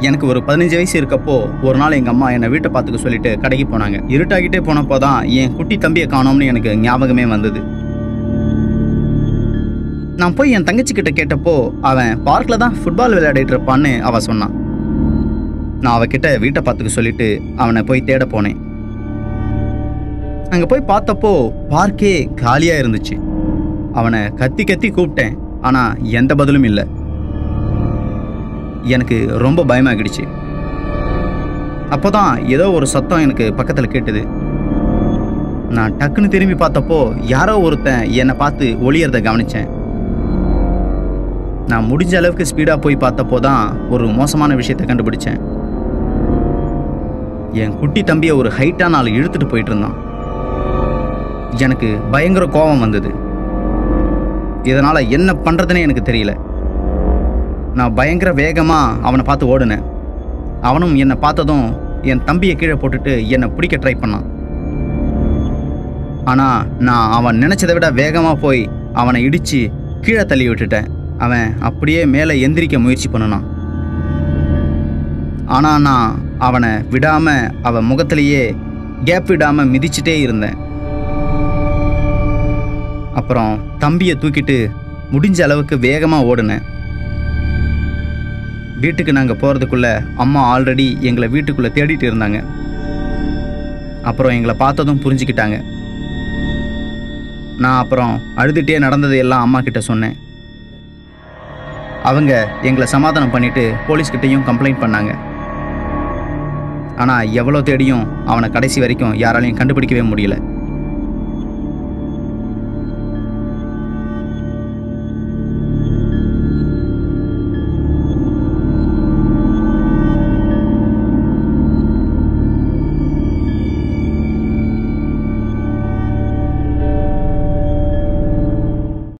எனக்கு ஒரு பதினஞ்சு வயசு இருக்கப்போ ஒரு நாள் எங்கள் அம்மா என்னை வீட்டை பார்த்துக்க சொல்லிட்டு கடைக்கு போனாங்க இருட்டாகிட்டே போனப்போ தான் என் குட்டி தம்பியை காணோம்னு எனக்கு ஞாபகமே வந்தது நான் போய் என் தங்கச்சி கிட்ட கேட்டப்போ அவன் பார்க்கில் தான் ஃபுட்பால் விளையாடிட்டு இருப்பான்னு அவன் சொன்னான் நான் அவகிட்ட வீட்டை பார்த்துக்க சொல்லிட்டு அவனை போய் தேட போனேன் அங்கே போய் பார்த்தப்போ பார்க்கே காலியாக இருந்துச்சு அவனை கத்தி கத்தி கூப்பிட்டேன் ஆனால் எந்த பதிலும் இல்லை எனக்கு ரொம்ப பயமாகிடுச்சு அப்போதான் ஏதோ ஒரு சத்தம் எனக்கு பக்கத்தில் கேட்டுது நான் டக்குன்னு திரும்பி பார்த்தப்போ யாரோ ஒருத்தன் என்னை பார்த்து ஒளியறத கவனிச்சேன் நான் முடிஞ்ச அளவுக்கு ஸ்பீடாக போய் பார்த்தப்போ தான் ஒரு மோசமான விஷயத்தை கண்டுபிடிச்சேன் என் குட்டி தம்பியை ஒரு ஹைட்டான ஆள் இழுத்துட்டு போயிட்டு இருந்தான் எனக்கு பயங்கர கோபம் வந்தது இதனால் என்ன பண்ணுறதுனே எனக்கு தெரியல நான் பயங்கர வேகமாக அவனை பார்த்து ஓடினேன் அவனும் என்னை பார்த்ததும் என் தம்பியை கீழே போட்டுட்டு என்னை பிடிக்க ட்ரை பண்ணான் ஆனால் நான் அவன் நினச்சதை விட வேகமாக போய் அவனை இடித்து கீழே தள்ளி விட்டுட்டேன் அவன் அப்படியே மேலே எந்திரிக்க முயற்சி பண்ணினான் ஆனால் நான் அவனை விடாமல் அவன் முகத்திலேயே கேப் விடாமல் மிதிச்சிட்டே இருந்தேன் அப்புறம் தம்பியை தூக்கிட்டு முடிஞ்ச அளவுக்கு வேகமாக ஓடினேன் வீட்டுக்கு நாங்கள் போகிறதுக்குள்ள அம்மா ஆல்ரெடி எங்களை வீட்டுக்குள்ளே தேடிட்டு இருந்தாங்க அப்புறம் எங்களை பார்த்ததும் புரிஞ்சுக்கிட்டாங்க நான் அப்புறம் அழுதுகிட்டே நடந்தது எல்லாம் அம்மா கிட்ட சொன்னேன் அவங்க எங்களை சமாதானம் பண்ணிட்டு போலீஸ்கிட்டையும் கம்ப்ளைண்ட் பண்ணாங்க ஆனால் எவ்வளோ தேடியும் அவனை கடைசி வரைக்கும் யாராலையும் கண்டுபிடிக்கவே முடியல